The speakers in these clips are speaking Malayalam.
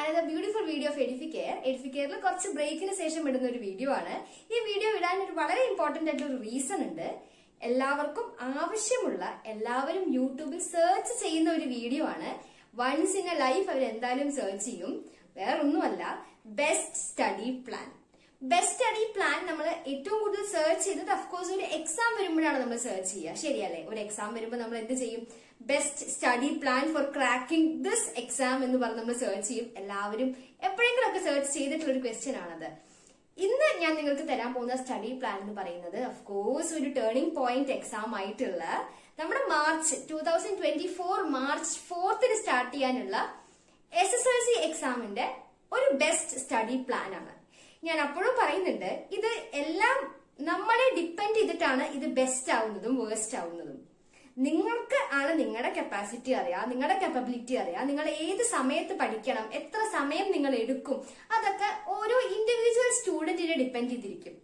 another beautiful video of Edificare എഡിഫിക്കെയറിൽ കുറച്ച് ബ്രേക്കിന് ശേഷം ഇടുന്ന ഒരു വീഡിയോ ആണ് ഈ വീഡിയോ ഇടാൻ ഒരു വളരെ ഇമ്പോർട്ടന്റ് ആയിട്ടുള്ള ഒരു റീസൺ ഉണ്ട് എല്ലാവർക്കും ആവശ്യമുള്ള എല്ലാവരും യൂട്യൂബിൽ സെർച്ച് ചെയ്യുന്ന ഒരു വീഡിയോ ആണ് വൺസ് ഇൻ എ ലൈഫ് അവർ എന്തായാലും സെർച്ച് ചെയ്യും വേറൊന്നുമല്ല best study plan best study plan നമ്മൾ ഏറ്റവും കൂടുതൽ സെർച്ച് ചെയ്തത് അഫ്കോഴ്സ് ഒരു എക്സാം വരുമ്പോഴാണ് നമ്മൾ സെർച്ച് ചെയ്യുക ശരിയല്ലേ ഒരു എക്സാം വരുമ്പോൾ നമ്മൾ എന്ത് ചെയ്യും best study plan for cracking this exam എന്ന് പറഞ്ഞ് നമ്മൾ സെർച്ച് ചെയ്യും എല്ലാവരും എപ്പോഴെങ്കിലും ഒക്കെ സെർച്ച് ചെയ്തിട്ടുള്ള ഒരു ക്വസ്റ്റ്യൻ ആണത് ഇന്ന് ഞാൻ നിങ്ങൾക്ക് തരാൻ പോകുന്ന സ്റ്റഡി പ്ലാൻ എന്ന് പറയുന്നത് അഫ്കോഴ്സ് ഒരു ടേണിംഗ് പോയിന്റ് എക്സാം ആയിട്ടുള്ള നമ്മുടെ March two thousand twenty four March ഫോർത്തിന് സ്റ്റാർട്ട് ചെയ്യാനുള്ള എസ് എസ് എൽ സി എക്സാമിന്റെ ഒരു ബെസ്റ്റ് സ്റ്റഡി പ്ലാൻ ആണ് ഞാൻ അപ്പോഴും പറയുന്നുണ്ട് ഇത് എല്ലാം നമ്മളെ ഡിപ്പെൻഡ് ചെയ്തിട്ടാണ് ഇത് ബെസ്റ്റ് ആവുന്നതും വേസ്റ്റ് ആവുന്നതും നിങ്ങൾക്ക് ആണ് നിങ്ങളുടെ കപ്പാസിറ്റി അറിയാം നിങ്ങളുടെ കപ്പബിലിറ്റി അറിയാം നിങ്ങൾ ഏത് സമയത്ത് പഠിക്കണം എത്ര സമയം നിങ്ങൾ എടുക്കും അതൊക്കെ ഓരോ ഇൻഡിവിജ്വൽ സ്റ്റുഡന്റിനെ ഡിപ്പെൻഡ് ചെയ്തിരിക്കും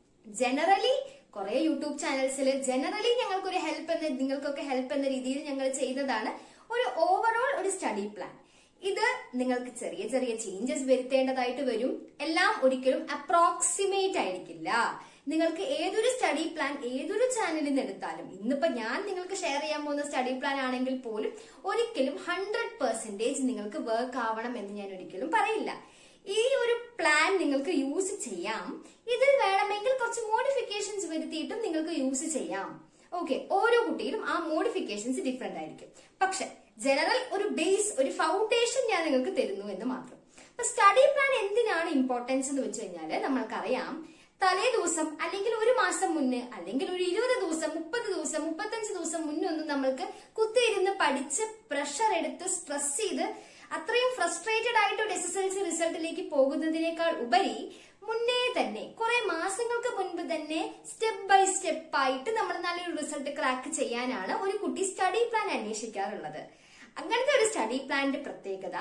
ജനറലി കുറെ യൂട്യൂബ് ചാനൽസിൽ ജനറലി ഞങ്ങൾക്കൊരു ഹെൽപ്പ് എന്ന നിങ്ങൾക്കൊക്കെ ഹെൽപ്പ് എന്ന രീതിയിൽ ഞങ്ങൾ ചെയ്യുന്നതാണ് ഒരു ഓവറോൾ ഒരു സ്റ്റഡി പ്ലാൻ ഇത് നിങ്ങൾക്ക് ചെറിയ ചെറിയ ചേഞ്ചസ് വരുത്തേണ്ടതായിട്ട് വരും എല്ലാം ഒരിക്കലും അപ്രോക്സിമേറ്റ് ആയിരിക്കില്ല നിങ്ങൾക്ക് ഏതൊരു സ്റ്റഡി പ്ലാൻ ഏതൊരു ചാനലിൽ നിന്ന് എടുത്താലും ഇന്നിപ്പോ ഞാൻ നിങ്ങൾക്ക് ഷെയർ ചെയ്യാൻ പോകുന്ന സ്റ്റഡി പ്ലാൻ ആണെങ്കിൽ പോലും ഒരിക്കലും ഹൺഡ്രഡ് പെർസെന്റേജ് നിങ്ങൾക്ക് വർക്ക് ആവണം എന്ന് ഞാൻ ഒരിക്കലും പറയില്ല ഈ ഒരു പ്ലാൻ നിങ്ങൾക്ക് യൂസ് ചെയ്യാം ഇതിൽ വേണമെങ്കിൽ കുറച്ച് മോഡിഫിക്കേഷൻസ് വരുത്തിയിട്ടും നിങ്ങൾക്ക് യൂസ് ചെയ്യാം ഓക്കെ ഓരോ കുട്ടിയിലും ആ മോഡിഫിക്കേഷൻസ് ഡിഫറെന്റ് ആയിരിക്കും പക്ഷെ ജനറൽ ഒരു ബേസ് ഒരു ഫൗണ്ടേഷൻ ഞാൻ നിങ്ങൾക്ക് തരുന്നു എന്ന് മാത്രം അപ്പൊ സ്റ്റഡി പ്ലാൻ എന്തിനാണ് ഇമ്പോർട്ടൻസ് എന്ന് വെച്ച് കഴിഞ്ഞാല് നമ്മൾക്കറിയാം തലേ ദിവസം അല്ലെങ്കിൽ ഒരു മാസം മുന്നേ അല്ലെങ്കിൽ ഒരു ഇരുപത് ദിവസം മുപ്പത് ദിവസം മുപ്പത്തഞ്ച് ദിവസം മുന്നേ ഒന്നും നമ്മൾക്ക് കുത്തിയിരുന്ന് പഠിച്ച് പ്രഷർ എടുത്ത് സ്ട്രെസ് ചെയ്ത് അത്രയും ഫ്രസ്ട്രേറ്റഡ് ആയിട്ട് ഒരു എസ് എസ് എൽ സി റിസൾട്ടിലേക്ക് പോകുന്നതിനേക്കാൾ ഉപരി മുന്നേ തന്നെ കുറെ മാസങ്ങൾക്ക് മുൻപ് തന്നെ സ്റ്റെപ്പ് ബൈ സ്റ്റെപ്പ് ആയിട്ട് നമ്മൾ നല്ലൊരു റിസൾട്ട് ക്രാക്ക് ചെയ്യാനാണ് ഒരു കുട്ടി സ്റ്റഡി പ്ലാൻ അന്വേഷിക്കാറുള്ളത് അങ്ങനത്തെ ഒരു സ്റ്റഡി പ്ലാനിന്റെ പ്രത്യേകത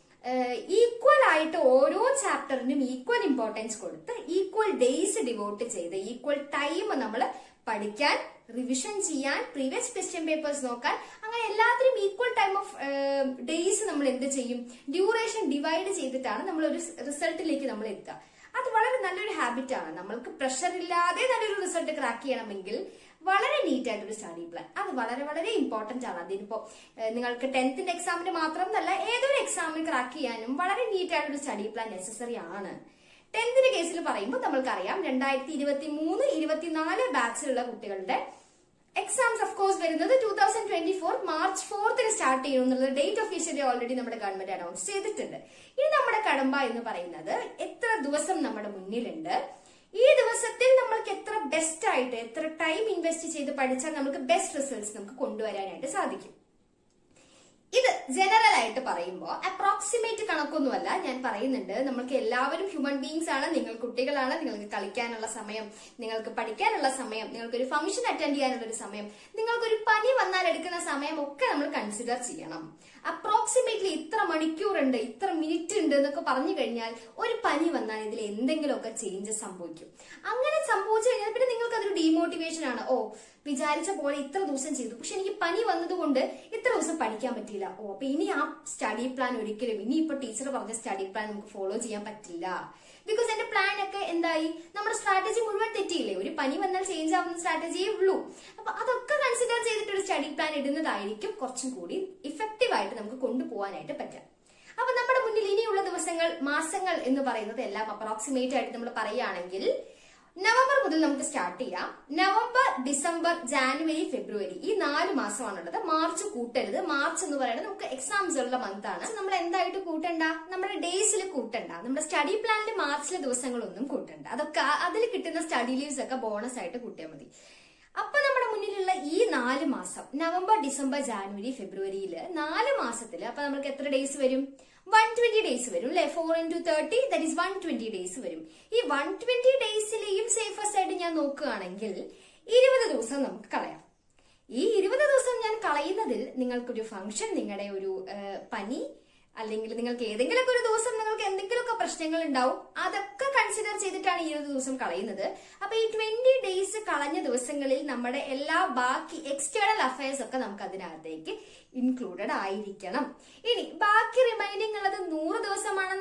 ഈക്വൽ ആയിട്ട് ഓരോ ചാപ്റ്ററിനും ഈക്വൽ ഇമ്പോർട്ടൻസ് കൊടുത്ത് ഈക്വൽ ഡേയ്സ് ഡിവോട്ട് ചെയ്ത് ഈക്വൽ ടൈം നമ്മൾ പഠിക്കാൻ റിവിഷൻ ചെയ്യാൻ പ്രീവിയസ് ക്വസ്റ്റ്യൻ പേപ്പേഴ്സ് നോക്കാൻ അങ്ങനെ എല്ലാത്തിനും ഈക്വൽ ടൈം ഓഫ് ഡേയ്സ് നമ്മൾ എന്ത് ചെയ്യും ഡ്യൂറേഷൻ ഡിവൈഡ് ചെയ്തിട്ടാണ് നമ്മൾ ഒരു റിസൾട്ടിലേക്ക് നമ്മൾ എത്തുക അത് വളരെ നല്ലൊരു ഹാബിറ്റ് ആണ് നമ്മൾക്ക് പ്രഷർ ഇല്ലാതെ നല്ലൊരു റിസൾട്ട് ക്രാക്ക് ചെയ്യണമെങ്കിൽ വളരെ നീറ്റ് ആയിട്ടൊരു സ്റ്റഡി പ്ലാൻ അത് വളരെ വളരെ ഇമ്പോർട്ടന്റ് ആണ് അതിനിപ്പോ നിങ്ങൾക്ക് ടെൻത്തിന്റെ എക്സാമിന് മാത്രമെന്നല്ല ഏതൊരു എക്സാമിന് ക്രാക്ക് ചെയ്യാനും വളരെ നീറ്റ് ആയിട്ടൊരു സ്റ്റഡി പ്ലാൻ നെസസറി ആണ് ടെൻത്തിന്റെ കേസിൽ പറയുമ്പോൾ നമ്മൾക്കറിയാം രണ്ടായിരത്തി ഇരുപത്തി മൂന്ന് ഇരുപത്തിനാല് ബാച്ചിലുള്ള കുട്ടികളുടെ എക്സാംസ് ഓഫ് കോഴ്സ് വരുന്നത് two thousand twenty four March ഫോർത്തിന് സ്റ്റാർട്ട് ചെയ്യും എന്നുള്ളത് ഡേറ്റ് ഒഫീഷ്യലി ഓൾറെഡി നമ്മുടെ ഗവൺമെന്റ് അനൗൺസ് ചെയ്തിട്ടുണ്ട് ഇനി നമ്മുടെ കടമ്പ എന്ന് പറയുന്നത് എത്ര ദിവസം നമ്മുടെ മുന്നിലുണ്ട് ഈ ദിവസത്തിൽ നമ്മൾക്ക് എത്ര ബെസ്റ്റ് ആയിട്ട് എത്ര ടൈം ഇൻവെസ്റ്റ് ചെയ്ത് പഠിച്ചാൽ നമുക്ക് ബെസ്റ്റ് റിസൾട്ട്സ് നമുക്ക് കൊണ്ടുവരാനായിട്ട് സാധിക്കും ഇത് ജനറൽ ആയിട്ട് പറയുമ്പോൾ അപ്രോക്സിമേറ്റ് കണക്കൊന്നുമല്ല ഞാൻ പറയുന്നുണ്ട് നമ്മൾക്ക് എല്ലാവരും ഹ്യൂമൻ ബീങ്സ് ആണ് നിങ്ങൾ കുട്ടികളാണ് നിങ്ങൾക്ക് കളിക്കാനുള്ള സമയം നിങ്ങൾക്ക് പഠിക്കാനുള്ള സമയം നിങ്ങൾക്ക് ഒരു ഫംഗ്ഷൻ അറ്റൻഡ് ചെയ്യാനുള്ള ഒരു സമയം നിങ്ങൾക്കൊരു പനി വന്നാൽ എടുക്കുന്ന സമയം ഒക്കെ നമ്മൾ കൺസിഡർ ചെയ്യണം അപ്രോക്സിമേറ്റ്ലി ഇത്ര മണിക്കൂറുണ്ട് ഇത്ര മിനിറ്റ് ഉണ്ട് എന്നൊക്കെ പറഞ്ഞു കഴിഞ്ഞാൽ ഒരു പനി വന്നാൽ ഇതിൽ എന്തെങ്കിലുമൊക്കെ ചേഞ്ചസ് സംഭവിക്കും അങ്ങനെ സംഭവിച്ചു കഴിഞ്ഞാൽ പിന്നെ നിങ്ങൾക്ക് അതൊരു ഡീമോട്ടിവേഷൻ ആണ് ഓ വിചാരിച്ച പോലെ ഇത്ര ദിവസം ചെയ്തു പക്ഷെ എനിക്ക് പനി വന്നതുകൊണ്ട് ഇത്ര ദിവസം പഠിക്കാൻ പറ്റിയില്ല ഓ അപ്പൊ ഇനി ആ സ്റ്റഡി പ്ലാൻ ഒരിക്കലും ഇനി ഇപ്പൊ ടീച്ചർ പറഞ്ഞ സ്റ്റഡി പ്ലാൻ നമുക്ക് ഫോളോ ചെയ്യാൻ പറ്റില്ല ബിക്കോസ് എന്റെ പ്ലാൻ ഒക്കെ എന്തായി നമ്മുടെ സ്ട്രാറ്റജി മുഴുവൻ തെറ്റിയില്ലേ ഒരു പനി വന്നാൽ ചേഞ്ച് ആവുന്ന സ്ട്രാറ്റജിയേ ഉള്ളൂ അപ്പൊ അതൊക്കെ കൺസിഡർ ചെയ്തിട്ട് ഒരു സ്റ്റഡി പ്ലാൻ ഇടുന്നതായിരിക്കും കുറച്ചും കൂടി ഇഫക്റ്റീവ് ആയിട്ട് നമുക്ക് കൊണ്ടുപോകാനായിട്ട് പറ്റുക അപ്പൊ നമ്മുടെ മുന്നിൽ ഇനിയുള്ള ദിവസങ്ങൾ മാസങ്ങൾ എന്ന് പറയുന്നത് എല്ലാം അപ്രോക്സിമേറ്റ് ആയിട്ട് നമ്മൾ പറയുകയാണെങ്കിൽ നവംബർ മുതൽ നമുക്ക് സ്റ്റാർട്ട് ചെയ്യാം നവംബർ ഡിസംബർ ജാനുവരി ഫെബ്രുവരി ഈ നാല് മാസമാണുള്ളത് മാർച്ച് കൂട്ടരുത് മാർച്ച് എന്ന് പറയുന്നത് നമുക്ക് എക്സാംസ് ഉള്ള മന്ത് ആണ് നമ്മൾ എന്തായിട്ട് കൂട്ടണ്ട നമ്മുടെ ഡേയ്സിൽ കൂട്ടണ്ട നമ്മുടെ സ്റ്റഡി പ്ലാനിൽ മാർച്ചിലെ ദിവസങ്ങളൊന്നും കൂട്ടണ്ട അതൊക്കെ അതിൽ കിട്ടുന്ന സ്റ്റഡി ലീവ്സ് ഒക്കെ ബോണസ് ആയിട്ട് കൂട്ടിയാൽ മതി അപ്പൊ നമ്മുടെ മുന്നിലുള്ള ഈ നാല് മാസം നവംബർ ഡിസംബർ ജാനുവരി ഫെബ്രുവരിയിൽ നാല് മാസത്തിൽ അപ്പൊ നമുക്ക് എത്ര ഡേയ്സ് വരും വൺ ട്വന്റി ഡേയ്സ് വരും അല്ലെ four into thirty that is one twenty days വരും ഈ വൺ ട്വന്റി ഡേയ്സിലെയും സേഫസ്റ്റ് ആയിട്ട് ഞാൻ നോക്കുകയാണെങ്കിൽ ഇരുപത് ദിവസം നമുക്ക് കളയാം ഈ ഇരുപത് ദിവസം ഞാൻ കളയുന്നതിൽ നിങ്ങൾക്കൊരു ഫംഗ്ഷൻ നിങ്ങളുടെ ഒരു പനി അല്ലെങ്കിൽ നിങ്ങൾക്ക് ഏതെങ്കിലുമൊക്കെ ഒരു ദിവസം നിങ്ങൾക്ക് എന്തെങ്കിലുമൊക്കെ പ്രശ്നങ്ങൾ ഉണ്ടാവും അതൊക്കെ കൺസിഡർ ചെയ്തിട്ടാണ് ഈ ഒരു ദിവസം കളയുന്നത് അപ്പൊ ഈ ട്വന്റി ഡേയ്സ് കളഞ്ഞ ദിവസങ്ങളിൽ നമ്മുടെ എല്ലാ ബാക്കി എക്സ്റ്റേണൽ അഫയേഴ്സ് ഒക്കെ നമുക്ക് അതിനകത്തേക്ക് ഇൻക്ലൂഡഡ് ആയിരിക്കണം ഇനി ബാക്കി റിമൈനിങ് ഉള്ളത് നൂറ് ദിവസമാണെന്ന്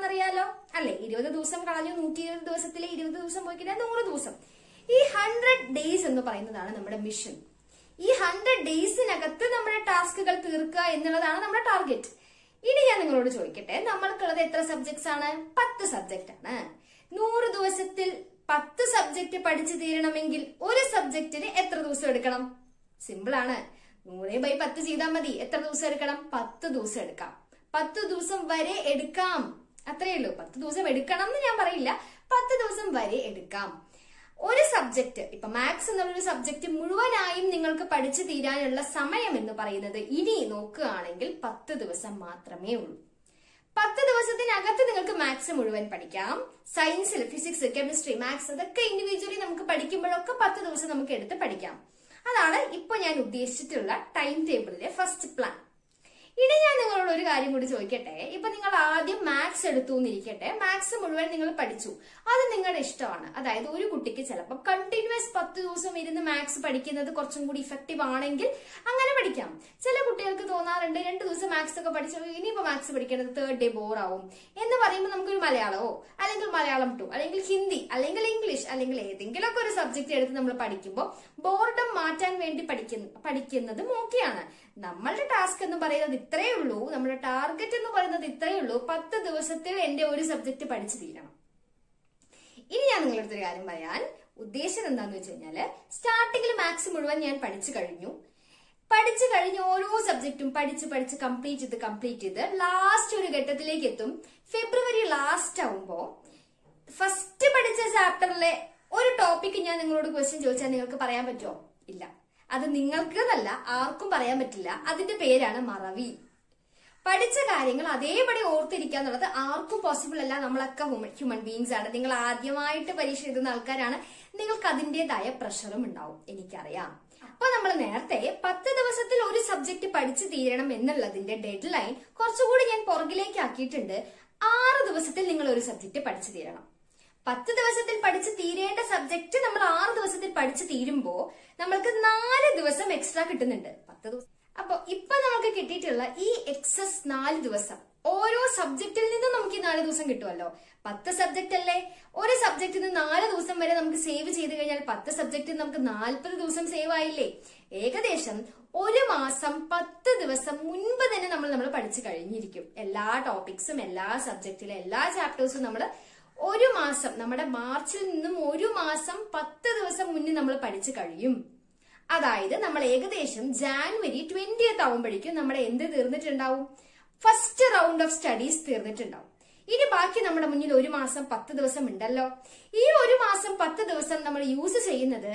അല്ലെ ഇരുപത് ദിവസം കളഞ്ഞു നൂറ്റി ഇരുപത് ദിവസത്തിലെ ഇരുപത് ദിവസം പോയി കഴിഞ്ഞാൽ നൂറ് ദിവസം ഈ ഹൺഡ്രഡ് ഡേയ്സ് എന്ന് പറയുന്നതാണ് നമ്മുടെ മിഷൻ ഈ ഹൺഡ്രഡ് ഡേയ്സിനകത്ത് നമ്മുടെ ടാസ്കുകൾ തീർക്കുക എന്നുള്ളതാണ് നമ്മുടെ ടാർഗറ്റ് ഇനി ഞാൻ നിങ്ങളോട് ചോദിക്കട്ടെ നമ്മൾക്കുള്ളത് എത്ര സബ്ജക്ട്സ് ആണ് പത്ത് സബ്ജക്റ്റ് ആണ് നൂറ് ദിവസത്തിൽ പത്ത് സബ്ജക്ട് പഠിച്ചു തീരണമെങ്കിൽ ഒരു സബ്ജക്റ്റിന് എത്ര ദിവസം എടുക്കണം സിമ്പിൾ ആണ് നൂറ് ബൈ പത്ത് ചെയ്താൽ മതി എത്ര ദിവസം എടുക്കണം പത്ത് ദിവസം എടുക്കാം പത്ത് ദിവസം വരെ എടുക്കാം അത്രയേ ഉള്ളൂ പത്ത് ദിവസം എടുക്കണം എന്ന് ഞാൻ പറയില്ല പത്ത് ദിവസം വരെ എടുക്കാം ഒരു സബ്ജക്ട് ഇപ്പൊ മാത്സ് എന്നുള്ളൊരു സബ്ജക്ട് മുഴുവനായും നിങ്ങൾക്ക് പഠിച്ചു തീരാനുള്ള സമയം എന്ന് പറയുന്നത് ഇനി നോക്കുകയാണെങ്കിൽ പത്ത് ദിവസം മാത്രമേ ഉള്ളൂ പത്ത് ദിവസത്തിനകത്ത് നിങ്ങൾക്ക് മാത്സ് മുഴുവൻ പഠിക്കാം സയൻസിൽ ഫിസിക്സ് കെമിസ്ട്രി മാത്സ് അതൊക്കെ ഇൻഡിവിജ്വലി നമുക്ക് പഠിക്കുമ്പോഴൊക്കെ പത്ത് ദിവസം നമുക്ക് എടുത്ത് പഠിക്കാം അതാണ് ഇപ്പൊ ഞാൻ ഉദ്ദേശിച്ചിട്ടുള്ള ടൈം ടേബിളിലെ ഫസ്റ്റ് പ്ലാൻ ഇനി ഞാൻ നിങ്ങളോട് ഒരു കാര്യം കൂടി ചോദിക്കട്ടെ ഇപ്പൊ നിങ്ങൾ ആദ്യം മാത്സ് എടുത്തു എന്നിരിക്കട്ടെ മാത്സ് മുഴുവൻ നിങ്ങൾ പഠിച്ചു അത് നിങ്ങളുടെ ഇഷ്ടമാണ് അതായത് ഒരു കുട്ടിക്ക് ചിലപ്പോൾ കണ്ടിന്യൂസ് പത്ത് ദിവസം ഇരുന്ന് മാത്സ് പഠിക്കുന്നത് കുറച്ചും കൂടി ഇഫക്റ്റീവ് ആണെങ്കിൽ അങ്ങനെ പഠിക്കാം ചില കുട്ടികൾക്ക് തോന്നാറുണ്ട് രണ്ട് ദിവസം മാത്സ് ഒക്കെ പഠിച്ചു ഇനിയിപ്പോ മാത്സ് പഠിക്കേണ്ടത് തേർഡ് ഡേ ബോർ ആവും എന്ന് പറയുമ്പോൾ നമുക്കൊരു മലയാളമോ അല്ലെങ്കിൽ മലയാളം ടു അല്ലെങ്കിൽ ഹിന്ദി അല്ലെങ്കിൽ ഇംഗ്ലീഷ് അല്ലെങ്കിൽ ഏതെങ്കിലുമൊക്കെ ഒരു സബ്ജക്ട് എടുത്ത് നമ്മൾ പഠിക്കുമ്പോൾ ബോർഡം മാറ്റാൻ വേണ്ടി പഠിക്കുന്ന പഠിക്കുന്നതും ഓക്കെയാണ് നമ്മളുടെ ടാസ്ക് എന്ന് പറയുന്നത് ഇത്രയേ ഉള്ളൂ നമ്മുടെ ടാർഗറ്റ് എന്ന് പറയുന്നത് ഇത്രയേ ഉള്ളൂ പത്ത് ദിവസത്തിൽ എന്റെ ഒരു സബ്ജക്ട് പഠിച്ചു തീരണം ഇനി ഞാൻ നിങ്ങളുടെ അടുത്തൊരു കാര്യം പറയാൻ ഉദ്ദേശം എന്താന്ന് വെച്ച് കഴിഞ്ഞാല് സ്റ്റാർട്ടിങ്ങിൽ മാത്സ് മുഴുവൻ ഞാൻ പഠിച്ചു കഴിഞ്ഞു പഠിച്ചു കഴിഞ്ഞ് ഓരോ സബ്ജക്റ്റും പഠിച്ച് പഠിച്ച് കംപ്ലീറ്റ് ചെയ്ത് കംപ്ലീറ്റ് ചെയ്ത് ലാസ്റ്റ് ഒരു ഘട്ടത്തിലേക്ക് എത്തും ഫെബ്രുവരി ലാസ്റ്റ് ആവുമ്പോ ഫസ്റ്റ് പഠിച്ച ചാപ്റ്ററിലെ ഒരു ടോപ്പിക് ഞാൻ നിങ്ങളോട് ക്വസ്റ്റ്യൻ ചോദിച്ചാൽ നിങ്ങൾക്ക് പറയാൻ പറ്റുമോ ഇല്ല അത് നിങ്ങൾക്ക് എന്നല്ല ആർക്കും പറയാൻ പറ്റില്ല അതിന്റെ പേരാണ് മറവി പഠിച്ച കാര്യങ്ങൾ അതേപടി ഓർത്തിരിക്കുക എന്നുള്ളത് ആർക്കും പോസിബിൾ അല്ല നമ്മളൊക്കെ ഹ്യൂമൻ ബീങ്സ് ആണ് നിങ്ങൾ ആദ്യമായിട്ട് പരീക്ഷ എഴുതുന്ന ആൾക്കാരാണ് നിങ്ങൾക്ക് അതിന്റേതായ പ്രഷറും ഉണ്ടാവും എനിക്കറിയാം അപ്പൊ നമ്മൾ നേരത്തെ പത്ത് ദിവസത്തിൽ ഒരു സബ്ജക്ട് പഠിച്ചു തീരണം എന്നുള്ളതിന്റെ ഡെഡ് ലൈൻ കുറച്ചുകൂടി ഞാൻ പുറകിലേക്ക് ആക്കിയിട്ടുണ്ട് ആറ് ദിവസത്തിൽ നിങ്ങൾ ഒരു സബ്ജക്ട് പഠിച്ചു തീരണം പത്ത് ദിവസത്തിൽ പഠിച്ച് തീരേണ്ട സബ്ജക്ട് നമ്മൾ ആറ് ദിവസത്തിൽ പഠിച്ചു തീരുമ്പോ നമ്മൾക്ക് നാല് ദിവസം എക്സ്ട്രാ കിട്ടുന്നുണ്ട് പത്ത് ദിവസം അപ്പൊ ഇപ്പൊ നമുക്ക് കിട്ടിയിട്ടുള്ള ഈ എക്സസ് നാല് ദിവസം ഓരോ സബ്ജക്റ്റിൽ നിന്നും നമുക്ക് ഈ നാല് ദിവസം കിട്ടുമല്ലോ പത്ത് സബ്ജക്റ്റ് അല്ലേ ഒരു സബ്ജക്റ്റിൽ നിന്ന് നാല് ദിവസം വരെ നമുക്ക് സേവ് ചെയ്ത് കഴിഞ്ഞാൽ പത്ത് സബ്ജക്റ്റിൽ നമുക്ക് നാൽപ്പത് ദിവസം സേവ് ആയില്ലേ ഏകദേശം ഒരു മാസം പത്ത് ദിവസം മുൻപ് തന്നെ നമ്മൾ നമ്മൾ പഠിച്ചു കഴിഞ്ഞിരിക്കും എല്ലാ ടോപ്പിക്സും എല്ലാ സബ്ജക്റ്റിലെ എല്ലാ ചാപ്റ്റേഴ്സും നമ്മൾ ഒരു മാസം നമ്മുടെ മാർച്ചിൽ നിന്നും ഒരു മാസം പത്ത് ദിവസം മുന്നേ നമ്മൾ പഠിച്ചു കഴിയും അതായത് നമ്മൾ ഏകദേശം ജാനുവരി ട്വന്റിയത്ത് ആവുമ്പോഴേക്കും നമ്മുടെ എന്ത് തീർന്നിട്ടുണ്ടാവും ഫസ്റ്റ് റൗണ്ട് ഓഫ് സ്റ്റഡീസ് തീർന്നിട്ടുണ്ടാവും ഇനി ബാക്കി നമ്മുടെ മുന്നിൽ ഒരു മാസം പത്ത് ദിവസം ഉണ്ടല്ലോ ഈ ഒരു മാസം പത്ത് ദിവസം നമ്മൾ യൂസ് ചെയ്യുന്നത്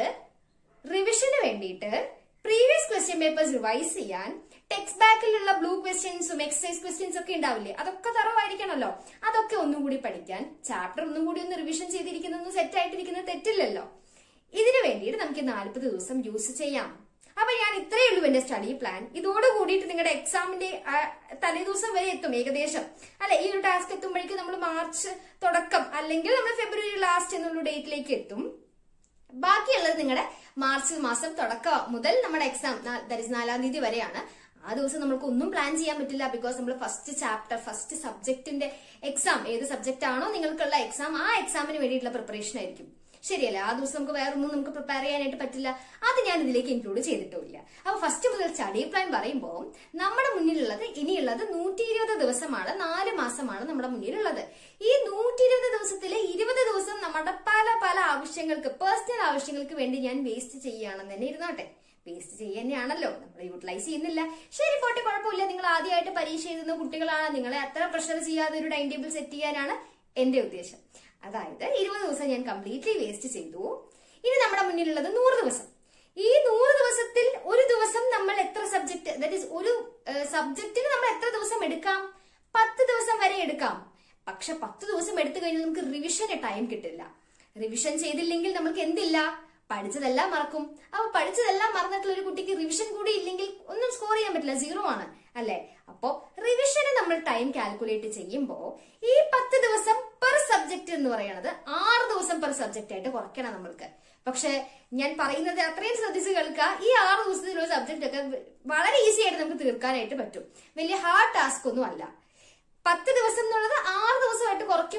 റിവിഷന് വേണ്ടിയിട്ട് പ്രീവിയസ് ക്വസ്റ്റ്യൻ പേപ്പേഴ്സ് റിവൈസ് ചെയ്യാൻ ടെക്സ്റ്റ് ബാക്കിലുള്ള ബ്ലൂ ക്വസ്റ്റ്യൻസും എക്സസൈസ് ക്വസ്റ്റ്യൻസ് ഒക്കെ ഉണ്ടാവില്ലേ അതൊക്കെ തറവായിരിക്കണമല്ലോ അതൊക്കെ ഒന്നും കൂടി പഠിക്കാൻ ചാപ്റ്റർ ഒന്നും കൂടി ഒന്ന് റിവിഷൻ ചെയ്തിരിക്കുന്നത് സെറ്റ് ആയിട്ടിരിക്കുന്നത് തെറ്റില്ലല്ലോ ഇതിനു വേണ്ടിയിട്ട് നമുക്ക് നാൽപ്പത് ദിവസം യൂസ് ചെയ്യാം അപ്പൊ ഞാൻ ഇത്രയേ ഉള്ളൂ എന്റെ സ്റ്റഡി പ്ലാൻ ഇതോട് കൂടിയിട്ട് നിങ്ങളുടെ എക്സാമിന്റെ തലേദിവസം വരെ എത്തും ഏകദേശം അല്ലെ ഈ ഒരു ടാസ്ക് എത്തുമ്പോഴേക്കും നമ്മൾ മാർച്ച് തുടക്കം അല്ലെങ്കിൽ നമ്മൾ ഫെബ്രുവരി ലാസ്റ്റ് എന്നുള്ള ഡേറ്റിലേക്ക് എത്തും ബാക്കിയുള്ളത് നിങ്ങളുടെ മാർച്ച് മാസം തുടക്കം മുതൽ നമ്മുടെ എക്സാം ദരിസ് നാലാം തീയതി വരെയാണ് ആ ദിവസം നമുക്ക് ഒന്നും പ്ലാൻ ചെയ്യാൻ പറ്റില്ല ബിക്കോസ് നമ്മൾ ഫസ്റ്റ് ചാപ്റ്റർ ഫസ്റ്റ് സബ്ജക്റ്റിന്റെ എക്സാം ഏത് സബ്ജക്റ്റ് ആണോ നിങ്ങൾക്കുള്ള എക്സാം ആ എക്സാമിന് വേണ്ടിയിട്ടുള്ള പ്രിപ്പറേഷൻ ആയിരിക്കും ശരിയല്ലേ ആ ദിവസം നമുക്ക് വേറെ ഒന്നും നമുക്ക് പ്രിപ്പയർ ചെയ്യാനായിട്ട് പറ്റില്ല അത് ഞാൻ ഇതിലേക്ക് ഇൻക്ലൂഡ് ചെയ്തിട്ടുമില്ല അപ്പൊ ഫസ്റ്റ് മുതൽ സ്റ്റഡി പ്ലാൻ പറയുമ്പോൾ നമ്മുടെ മുന്നിലുള്ളത് ഇനിയുള്ളത് നൂറ്റി ഇരുപത് ദിവസമാണ് നാല് മാസമാണ് നമ്മുടെ മുന്നിലുള്ളത് ഈ നൂറ്റി ഇരുപത് ദിവസത്തിലെ ഇരുപത് ദിവസം നമ്മുടെ പല പല ആവശ്യങ്ങൾക്ക് പേഴ്സണൽ ആവശ്യങ്ങൾക്ക് വേണ്ടി ഞാൻ വേസ്റ്റ് ചെയ്യുകയാണെന്ന് തന്നെ ഇരുന്നോട്ടെ വേസ്റ്റ് ചെയ്യാനാണല്ലോ നമ്മൾ യൂട്ടിലൈസ് ചെയ്യുന്നില്ല ശരി പോട്ടെ കുഴപ്പമില്ല നിങ്ങൾ ആദ്യമായിട്ട് പരീക്ഷ എഴുതുന്ന കുട്ടികളാണ് നിങ്ങളെ അത്ര പ്രഷർ ചെയ്യാതെ ഒരു ടൈം ടേബിൾ സെറ്റ് ചെയ്യാനാണ് എന്റെ ഉദ്ദേശം അതായത് ഇരുപത് ദിവസം ഞാൻ കംപ്ലീറ്റ്ലി വേസ്റ്റ് ചെയ്തു ഇനി നമ്മുടെ മുന്നിലുള്ളത് നൂറ് ദിവസം ഈ നൂറ് ദിവസത്തിൽ ഒരു ദിവസം നമ്മൾ എത്ര സബ്ജക്ട് ദാറ്റ് ഈസ് ഒരു സബ്ജക്റ്റിന് നമ്മൾ എത്ര ദിവസം എടുക്കാം പത്ത് ദിവസം വരെ എടുക്കാം പക്ഷെ പത്ത് ദിവസം എടുത്തു കഴിഞ്ഞാൽ നമുക്ക് റിവിഷന് ടൈം കിട്ടില്ല റിവിഷൻ ചെയ്തില്ലെങ്കിൽ നമുക്ക് എന്തില്ല പഠിച്ചതെല്ലാം മറക്കും അപ്പൊ പഠിച്ചതെല്ലാം മറന്നിട്ടുള്ള ഒരു കുട്ടിക്ക് റിവിഷൻ കൂടി ഇല്ലെങ്കിൽ ഒന്നും സ്കോർ ചെയ്യാൻ പറ്റില്ല സീറോ ആണ് അല്ലെ അപ്പോ റിവിഷന് നമ്മൾ ടൈം കാൽക്കുലേറ്റ് ചെയ്യുമ്പോൾ ഈ പത്ത് ദിവസം പെർ സബ്ജക്ട് എന്ന് പറയുന്നത് ആറ് ദിവസം പെർ സബ്ജക്റ്റ് ആയിട്ട് കുറയ്ക്കണം നമ്മൾക്ക് പക്ഷെ ഞാൻ പറയുന്നത് അത്രയും ശ്രദ്ധിച്ച് കേൾക്കുക ഈ ആറ് ദിവസത്തിലുള്ള സബ്ജക്റ്റ് ഒക്കെ വളരെ ഈസി ആയിട്ട് നമുക്ക് തീർക്കാനായിട്ട് പറ്റും വലിയ ഹാർഡ് ടാസ്ക് ഒന്നും അല്ല പത്ത് ദിവസം എന്നുള്ളത് ആറ് ദിവസമായിട്ട് കുറയ്ക്കുമ്പോൾ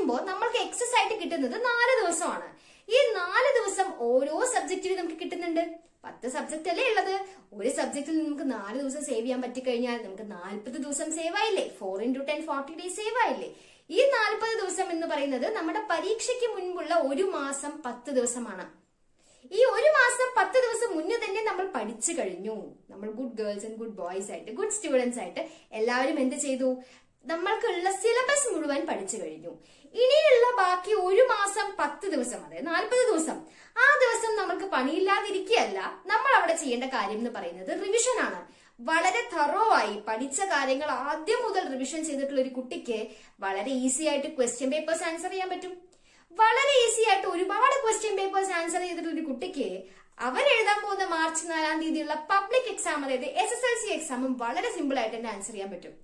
പഠിക്കുമ്പോൾ നമ്മൾക്ക് എക്സസ് ആയിട്ട് കിട്ടുന്നത് നാല് ദിവസമാണ് ഈ നാല് ദിവസം ഓരോ സബ്ജക്റ്റിനും നമുക്ക് കിട്ടുന്നുണ്ട് പത്ത് സബ്ജക്റ്റ് അല്ലേ ഉള്ളത് ഒരു സബ്ജക്റ്റിൽ നമുക്ക് നാല് ദിവസം സേവ് ചെയ്യാൻ പറ്റിക്കഴിഞ്ഞാൽ നമുക്ക് നാൽപ്പത് ദിവസം സേവ് ആയില്ലേ four into ten forty days save ആയില്ലേ ഈ നാൽപ്പത് ദിവസം എന്ന് പറയുന്നത് നമ്മുടെ പരീക്ഷയ്ക്ക് മുൻപുള്ള ഒരു മാസം പത്ത് ദിവസമാണ് ഈ ഒരു മാസം പത്ത് ദിവസം മുന്നേ തന്നെ നമ്മൾ പഠിച്ചു കഴിഞ്ഞു നമ്മൾ good girls and good boys ആയിട്ട് ഗുഡ് സ്റ്റുഡൻസ് ആയിട്ട് എല്ലാവരും എന്ത് ചെയ്തു നമ്മൾക്കുള്ള സിലബസ് മുഴുവൻ പഠിച്ചു കഴിഞ്ഞു ഇനിയുള്ള ബാക്കി ഒരു മാസം പത്ത് ദിവസം അതായത് നാൽപ്പത് ദിവസം ആ ദിവസം നമ്മൾക്ക് പണിയില്ലാതിരിക്കുകയല്ല നമ്മൾ അവിടെ ചെയ്യേണ്ട കാര്യം എന്ന് പറയുന്നത് റിവിഷൻ ആണ് വളരെ തറോ ആയി പഠിച്ച കാര്യങ്ങൾ ആദ്യം മുതൽ റിവിഷൻ ചെയ്തിട്ടുള്ള ഒരു കുട്ടിക്ക് വളരെ ഈസി ആയിട്ട് ക്വസ്റ്റ്യൻ പേപ്പേഴ്സ് ആൻസർ ചെയ്യാൻ പറ്റും വളരെ ഈസി ആയിട്ട് ഒരുപാട് ക്വസ്റ്റ്യൻ പേപ്പേഴ്സ് ആൻസർ ചെയ്തിട്ടുള്ള ഒരു കുട്ടിക്ക് അവർ എഴുതാൻ പോകുന്ന മാർച്ച് നാലാം തീയതിയുള്ള പബ്ലിക് എക്സാം അതായത് എസ് എസ് എൽ സി എക്സാമും വളരെ സിമ്പിൾ ആയിട്ട് തന്നെ ആൻസർ ചെയ്യാൻ പറ്റും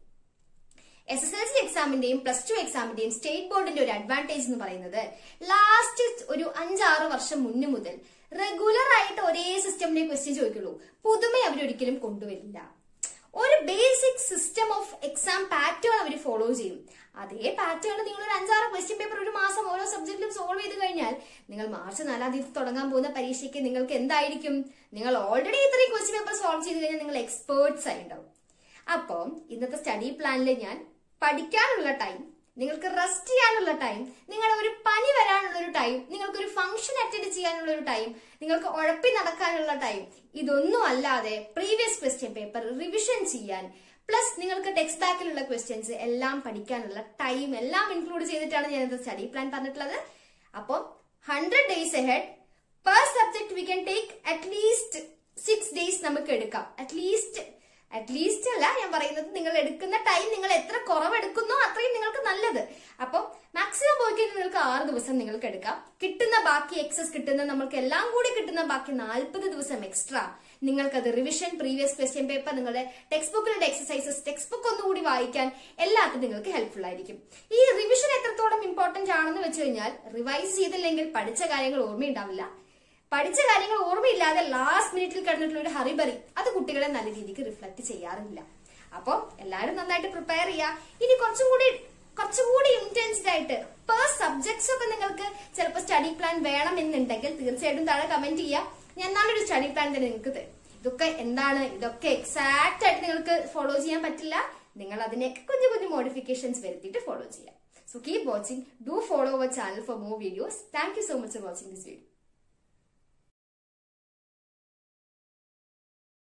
എസ് എസ് എൽ സി എക്സാമിന്റെയും പ്ലസ് ടു എക്സാമിന്റെയും സ്റ്റേറ്റ് ബോർഡിന്റെ ഒരു അഡ്വാൻറ്റേജ് എന്ന് പറയുന്നത് ലാസ്റ്റ് ഒരു അഞ്ചാറ് വർഷം മുന്നു മുതൽ റെഗുലർ ആയിട്ട് ഒരേ സിസ്റ്റമിന്റെ ക്വസ്റ്റ്യൻ ചോദിക്കുള്ളൂ പുതുമ അവരൊരിക്കലും കൊണ്ടുവരില്ല ഒരു basic system of exam pattern അവർ ഫോളോ ചെയ്യും അതേ പാറ്റേൺ നിങ്ങൾ ഒരു അഞ്ചാറ് ക്വസ്റ്റ്യൻ പേപ്പർ ഒരു മാസം ഓരോ സബ്ജക്റ്റിലും സോൾവ് ചെയ്ത് കഴിഞ്ഞാൽ നിങ്ങൾ മാർച്ച് നാലാം തീയതി തുടങ്ങാൻ പോകുന്ന പരീക്ഷയ്ക്ക് നിങ്ങൾക്ക് എന്തായിരിക്കും നിങ്ങൾ ഓൾറെഡി ഇത്രയും ക്വസ്റ്റ്യൻ പേപ്പർ സോൾവ് ചെയ്ത് കഴിഞ്ഞാൽ നിങ്ങൾ എക്സ്പേർട്സ് ആയിട്ടുണ്ടാവും അപ്പം ഇന്നത്തെ സ്റ്റഡി പ്ലാനിൽ ഞാൻ പഠിക്കാനുള്ള ടൈം നിങ്ങൾക്ക് റെസ്റ്റ് ചെയ്യാനുള്ള ടൈം നിങ്ങളുടെ ഒരു പനി വരാനുള്ള ഒരു ടൈം നിങ്ങൾക്ക് ഒരു ഫംഗ്ഷൻ അറ്റൻഡ് ചെയ്യാനുള്ള ഒരു ടൈം നിങ്ങൾക്ക് ഉഴപ്പി നടക്കാനുള്ള ടൈം ഇതൊന്നും അല്ലാതെ പ്രീവിയസ് ക്വസ്റ്റ്യൻ പേപ്പർ റിവിഷൻ ചെയ്യാൻ പ്ലസ് നിങ്ങൾക്ക് ടെക്സ്റ്റ് ബാക്കിലുള്ള ക്വസ്റ്റ്യൻസ് എല്ലാം പഠിക്കാനുള്ള ടൈം എല്ലാം ഇൻക്ലൂഡ് ചെയ്തിട്ടാണ് ഞാൻ ഇത് സ്റ്റഡി പ്ലാൻ പറഞ്ഞിട്ടുള്ളത് അപ്പം hundred days ahead per subject we can take at least six days നമുക്ക് എടുക്കാം അറ്റ്ലീസ്റ്റ് അറ്റ്ലീസ്റ്റ് അല്ല ഞാൻ പറയുന്നത് നിങ്ങൾ എടുക്കുന്ന ടൈം നിങ്ങൾ എത്ര കുറവെടുക്കുന്നോ അത്രയും നിങ്ങൾക്ക് നല്ലത് അപ്പം മാക്സിമം പോയി കഴിഞ്ഞാൽ നിങ്ങൾക്ക് ആറ് ദിവസം നിങ്ങൾക്ക് എടുക്കാം കിട്ടുന്ന ബാക്കി എക്സസ് കിട്ടുന്ന നമ്മൾക്ക് എല്ലാം കൂടി കിട്ടുന്ന ബാക്കി നാൽപ്പത് ദിവസം എക്സ്ട്രാ നിങ്ങൾക്കത് റിവിഷൻ പ്രീവിയസ് ക്വസ്റ്റ്യൻ പേപ്പർ നിങ്ങളുടെ ടെക്സ്റ്റ് ബുക്കിലുള്ള എക്സസൈസസ് ടെക്സ്റ്റ് ബുക്ക് ഒന്നുകൂടി വായിക്കാൻ എല്ലാത്തിനും നിങ്ങൾക്ക് ഹെൽപ്ഫുൾ ആയിരിക്കും ഈ റിവിഷൻ എത്രത്തോളം ഇമ്പോർട്ടന്റ് ആണെന്ന് വെച്ച് കഴിഞ്ഞാൽ റിവൈസ് ചെയ്തില്ലെങ്കിൽ പഠിച്ച കാര്യങ്ങൾ ഓർമ്മയുണ്ടാവില്ല പഠിച്ച കാര്യങ്ങൾ ഓർമ്മയില്ലാതെ ലാസ്റ്റ് മിനിറ്റിൽ കിടന്നിട്ടുള്ള ഒരു ഹറിബറി അത് കുട്ടികളെ നല്ല രീതിക്ക് റിഫ്ലക്ട് ചെയ്യാറില്ല അപ്പോൾ എല്ലാവരും നന്നായിട്ട് പ്രിപ്പയർ ചെയ്യുക ഇനി കുറച്ചും കൂടി കുറച്ചുകൂടി ഇന്റൻസ്ഡ് ആയിട്ട് പെർ സബ്ജക്ട്സ് ഒക്കെ നിങ്ങൾക്ക് ചിലപ്പോൾ സ്റ്റഡി പ്ലാൻ വേണം എന്നുണ്ടെങ്കിൽ തീർച്ചയായിട്ടും താഴെ കമന്റ് ചെയ്യുക ഞാൻ നല്ലൊരു സ്റ്റഡി പ്ലാൻ തന്നെ നിങ്ങൾക്ക് തരും ഇതൊക്കെ എന്താണ് ഇതൊക്കെ എക്സാക്ട് ആയിട്ട് നിങ്ങൾക്ക് ഫോളോ ചെയ്യാൻ പറ്റില്ല നിങ്ങൾ അതിനെയൊക്കെ കുഞ്ഞു കുഞ്ഞു മോഡിഫിക്കേഷൻസ് വരുത്തിയിട്ട് ഫോളോ ചെയ്യാം so keep watching do follow our channel for more videos thank you so much for watching this video